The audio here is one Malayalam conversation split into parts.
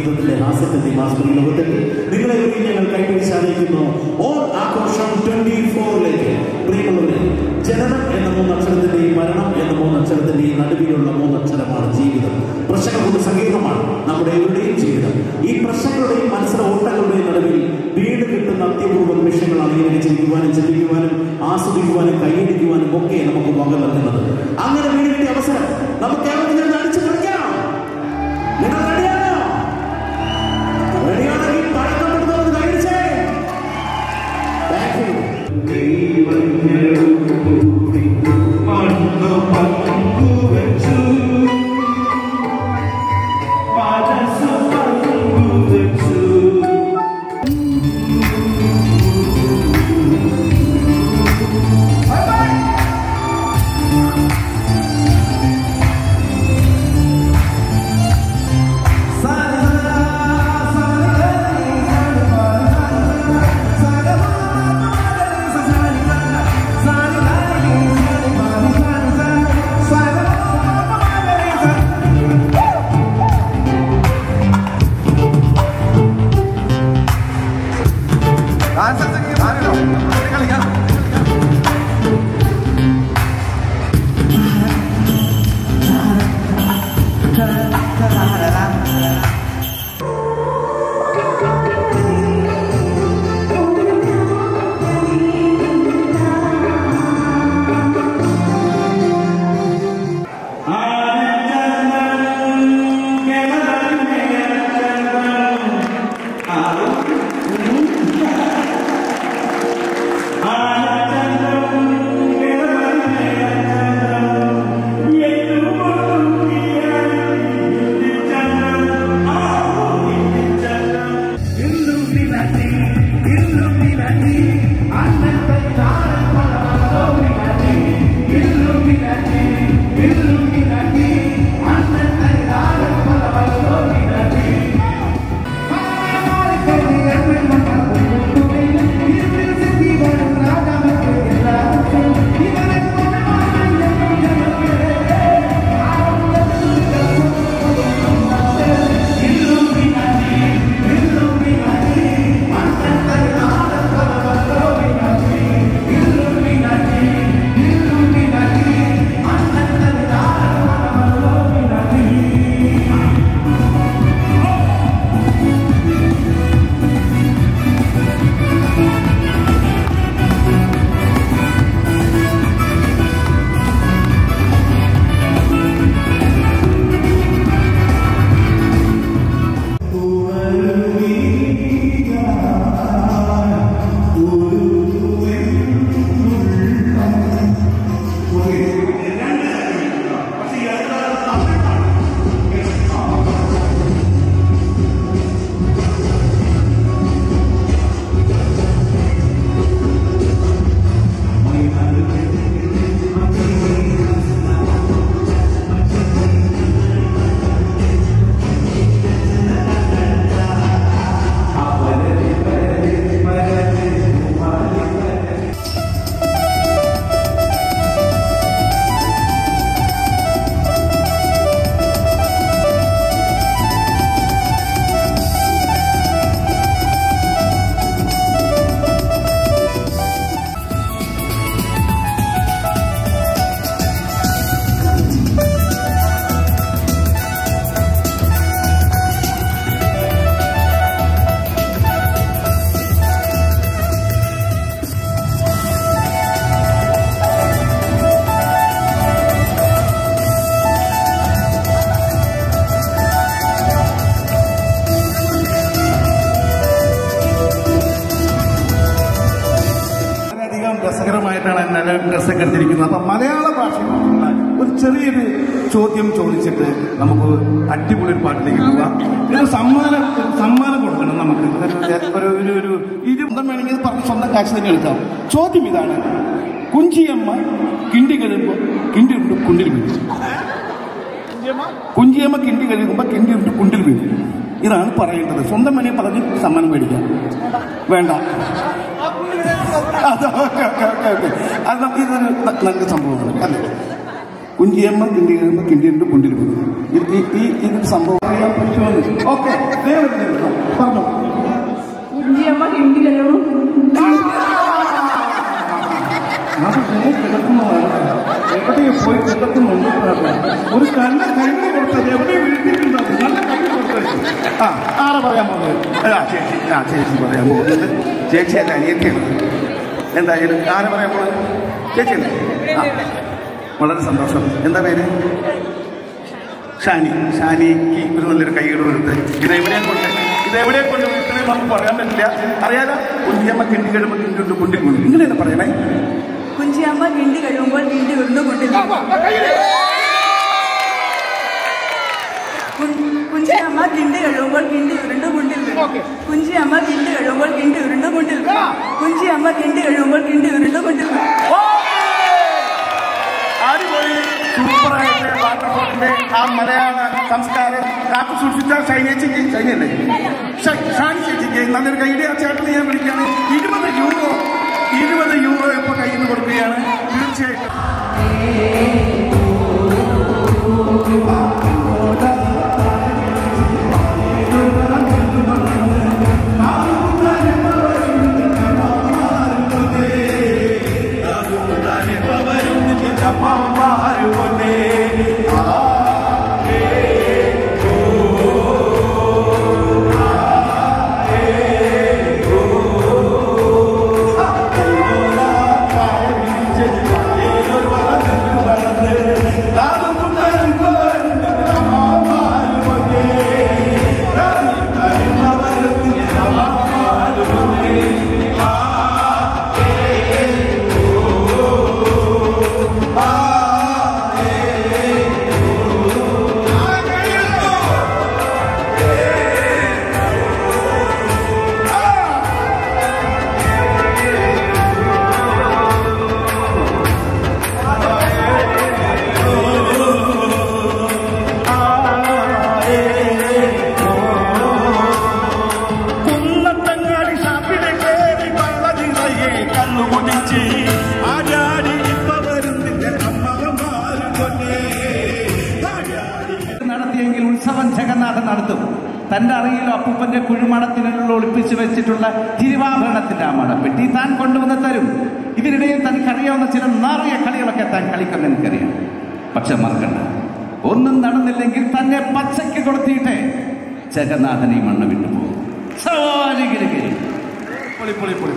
ജീവിതത്തിലെ ഹാസ്യത്തിന്റെ മാസ്മരി ലോകത്തിൽ നിങ്ങളെ കൂടി ഞങ്ങൾ കൈപിടിച്ച് അറിയിക്കുന്നു ഓൺ ആഘോഷം ട്വന്റി ഫോറിലേക്ക് പ്രിയമുള്ളവരെ ജനനം എന്ന മൂന്നക്ഷരത്തിന്റെയും മരണം എന്ന മൂന്നക്ഷരത്തിന്റെയും നടുവിലുള്ള മൂന്നക്ഷരമാണ് ജീവിതം പ്രശ്നങ്ങളുടെ സങ്കീർണമാണ് നമ്മുടെ എവരുടെയും ജീവിതം ഈ പ്രശ്നങ്ങളുടെയും മത്സര ഓട്ടങ്ങളുടെയും നടുവിൽ വീട് കിട്ടുന്ന അത്യപൂർവ്വ നിമിഷങ്ങളാണ് ഇതിനെ ചിന്തിക്കുവാനും ചിന്തിക്കുവാനും ആസ്വദിക്കുവാനും കൈയടിക്കുവാനും ഒക്കെ നമുക്ക് പങ്ക് നൽകുന്നത് അങ്ങനെ വീട് കിട്ടിയ അവസരം നമുക്ക് ഏവരും നിന്ന് അടിച്ചു പൊളിക്കാം നിങ്ങൾ റെഡിയാണോ റെഡിയാണെങ്കിൽ പഴക്കപ്പെടുന്നവർ കഴിച്ചേ താങ്ക് യു വളരെയധികം രസകരമായിട്ടാണ് എന്നെ ഡ്രസ്സൊക്കെ എടുത്തിരിക്കുന്നത് അപ്പം മലയാള ഭാഷയിലുള്ള ഒരു ചെറിയൊരു ചോദ്യം ചോദിച്ചിട്ട് നമുക്ക് അടിപൊളി ഒരു പാട്ടിലേക്ക് പോവാം ഒരു സമ്മാനം ഒരു സമ്മാനം കൊടുക്കണം നമുക്ക് ഒരു- ഒരു ഒരു ഒരു ഇരുപത് വേണമെങ്കിൽ ഇത് പറഞ്ഞ് സ്വന്തം കാശ് തന്നെ എടുക്കാം ചോദ്യം ഇതാണ് കുഞ്ചിയമ്മ കിണ്ടി കഴിയുമ്പോൾ കിണ്ടി ഉണ്ട് കുണ്ടിൽ വീഴും കുഞ്ചിയമ്മ കിണ്ടി കഴിയുമ്പോൾ കിണ്ടി ഉണ്ട് കുണ്ടിൽ വീഴും ഇതാണ് പറയേണ്ടത് സ്വന്തം മണിയെ പറഞ്ഞ് സമ്മാനം മേടിക്കാം വേണ്ട അത് ഓക്കെ ഓക്കെ ഓക്കെ ഓക്കെ അത് നമുക്ക് ഇതൊരു ന- നല്ല സംഭവമാണ് അല്ലേ കുഞ്ചിയമ്മ കിണ്ടി കഴിയുമ്പോൾ കിണ്ടിയുണ്ട് കുണ്ടിൽ പോകും ഇത് ഈ ഈ ഇതിന്റെ സംഭവം അറിയാൻ പറ്റുമെന്ന് ഓക്കെ പറഞ്ഞു കുഞ്ഞിയമ്മ ഹിന്ദി കഴിയണം എവിടെയോ പോയി കിടക്കുന്നുണ്ട് ഒരു നല്ല കൈകൾ കൊടുത്തത് എവിടെയും വീട്ടിലുണ്ടാവും നല്ല കൈകൾ കൊടുത്തത് ആ ആരെ പറയാൻ പോകുന്നത് ആ ചേച്ചി ആ ചേച്ചി പറയാൻ പോകുന്നത് ചേച്ചി അല്ല അനിയത്തിയാണ് എന്തായാലും ആരെ പറയാൻ പോകുന്നത് ചേച്ചിയല്ലേ ആ വളരെ സന്തോഷം എന്താ പേര് ഷാനി ഷാനിക്ക് ഒരു നല്ലൊരു കൈകൾ കൊടുത്ത് ഇതെവിടെയാ കൊണ്ട് ഇതെവിടെയാ കൊണ്ട് വിൽക്കണേ നമുക്ക് പറയാൻ പറ്റില്ല അറിയാലോ കുഞ്ഞിയമ്മ കിണ്ടി കഴിയുമ്പോൾ കിണ്ടി കൊണ്ട് കുണ്ടി കൊണ്ട് ഇങ്ങനെയാണ് പറയണേ കുഞ്ചിയമ്മ കിണ്ടി കഴിയുമ്പോൾ കിണ്ടി ഉരുണ്ടു കൊണ്ടില്ല കുഞ്ചിയമ്മ കിണ്ടി കഴിയുമ്പോൾ കിണ്ടി ഉരുണ്ടു കൊണ്ടിൽ കുഞ്ചിയമ്മ കിണ്ടി കഴിയുമ്പോൾ കിണ്ടി ഉരുണ്ടു കൊണ്ടിൽ കുഞ്ചിയമ്മ കിണ്ടി കഴിയുമ്പോൾ കിണ്ടി ഉരുണ്ടു കൊണ്ടിൽ അടിപൊളി സൂപ്പറായിട്ട് വാട്ടർഫോർട്ടിന്റെ ആ മലയാള സംസ്കാരം കാത്തു സൂക്ഷിച്ച ഷൈനേച്ചിക്ക് ഷൈനല്ലേ ഷൈ- ഷാനി ചേച്ചിക്ക് നല്ലൊരു കൈയുടെ ആ ചേട്ടനെ ഞാൻ വിളിക്കുകയാണ് ഇരുപത് യൂറോ ഇരുപത് യൂറോ ഇപ്പൊ കയ്യിൽ നിന്ന് കൊടുക്കുകയാണ് തീർച്ചയായിട്ടും കുന്നത്തങ്ങാടി ഷാപ്പിലെ കേറി പള്ളതിറയെ കണ്ണുകുടിച്ച് ആരാടി ഇപ്പ വരുന്നില്ല അമ്മമാരും കൊണ്ടേ നടത്തിയെങ്കിൽ ഉത്സവം ജഗന്നാഥൻ നടത്തും തന്റെ അറിയിലോ അപ്പൂപ്പന്റെ കുഴിമണത്തിനുള്ളിൽ ഒളിപ്പിച്ചു വെച്ചിട്ടുള്ള തിരുവാഭരണത്തിന്റെ ആ മണപ്പെട്ടി താൻ കൊണ്ടുവന്ന് തരും ഇവരുടെയും തനിക്കറിയാവുന്ന ചില നാറിയ കളികളൊക്കെ താൻ കളിക്കുന്ന എനിക്കറിയാം പക്ഷെ മറക്കണ്ട ഒന്നും നടന്നില്ലെങ്കിൽ തന്നെ പച്ചയ്ക്ക് കൊടുത്തിട്ടേ ജഗന്നാഥൻ ഈ മണ്ണ് വിട്ടുപോകും സവാലിഗിരിഗിരി പൊളി പൊളി പൊളി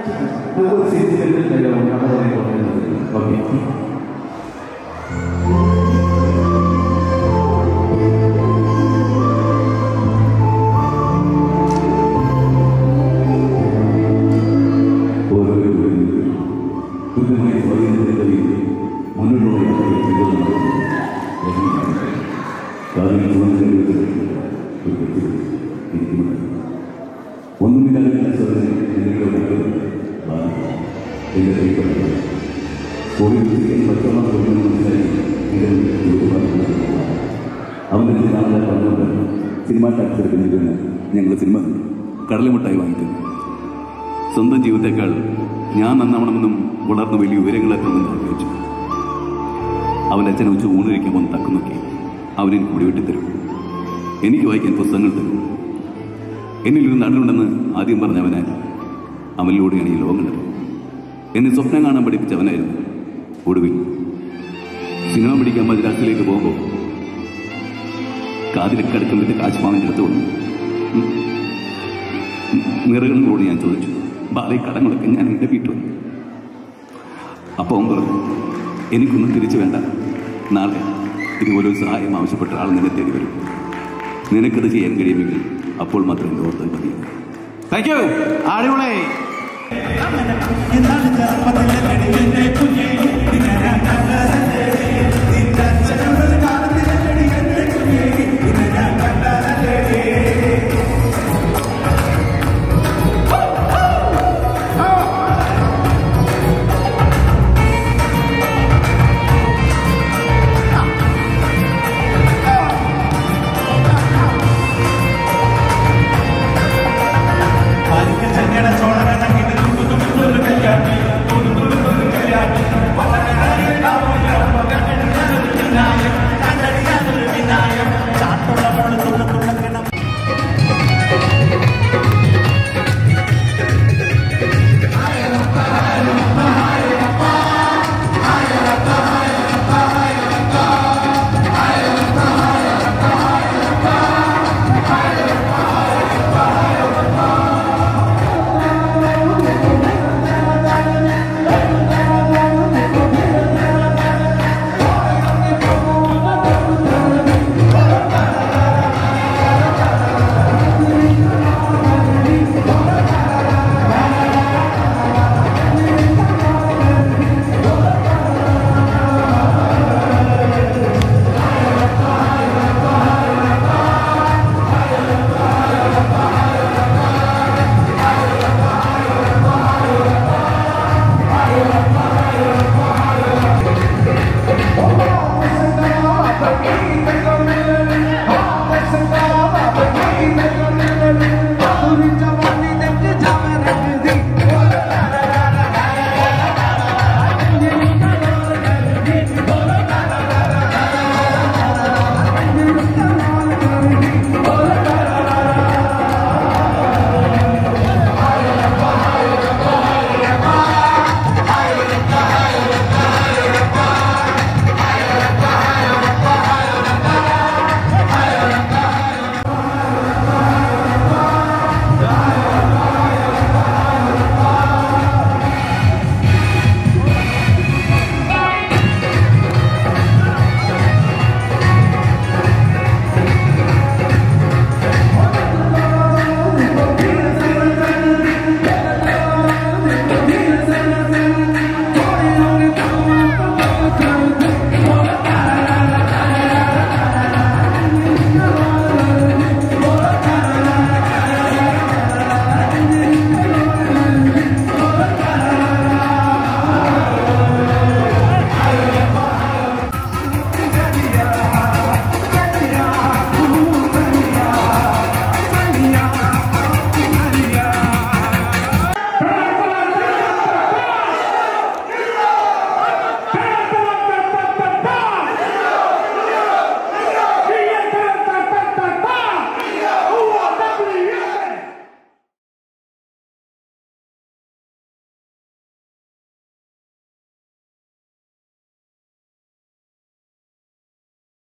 സിനിമ ടാക്സ് എടുക്കുന്നതിന് ഞങ്ങൾ സിനിമ കണ്ടു കടലമുട്ടായി വാങ്ങിക്കുന്നു സ്വന്തം ജീവിതത്തെക്കാൾ ഞാൻ നന്നാവണമെന്നും വളർന്ന് വലിയ ഉയരങ്ങളെത്തണമെന്ന് ആഗ്രഹിച്ചു അവൻ്റെ അച്ഛനെ ഉച്ച ഊണിരിക്കാൻ വന്ന് തക്കു നോക്കി അവനെനിക്ക് കൂടി വെട്ടിത്തരും എനിക്ക് വായിക്കാൻ പുസ്തകങ്ങൾ തരും എന്നിലൊരു നടനുണ്ടെന്ന് ആദ്യം പറഞ്ഞ അവനായി അവനിലൂടെയാണ് ഈ ലോകം കണ്ടത് എന്നെ സ്വപ്നം കാണാൻ പഠിപ്പിച്ചവനായിരുന്നു ഒടുവിൽ സിനിമ പിടിക്കാൻ മദ്രാസിലേക്ക് പോകുമ്പോൾ കാതിലെ കിടക്കുന്നിട്ട് കാശ്മാവിൻ്റെ അടുത്ത് വന്നു ഉം. ഉം. നിറകളിലൂടെ ഞാൻ ചോദിച്ചു ബാലേ കടങ്ങളൊക്കെ ഞാൻ എൻ്റെ വീട്ടിൽ വന്നു അപ്പോൾ അവൻ പറഞ്ഞു എനിക്കൊന്നും തിരിച്ചു വേണ്ട നാളെ ഇതുപോലെ ഒരു സഹായം ആവശ്യപ്പെട്ട ആൾ നിന്നെ തേടി വരും നിനക്കത് ചെയ്യാൻ കഴിയുമെങ്കിൽ അപ്പോൾ മാത്രം എൻ്റെ ഓർത്താൽ മതി താങ്ക് യു അടിപൊളി എന്താണ് ചെറുപ്പത്തിലെ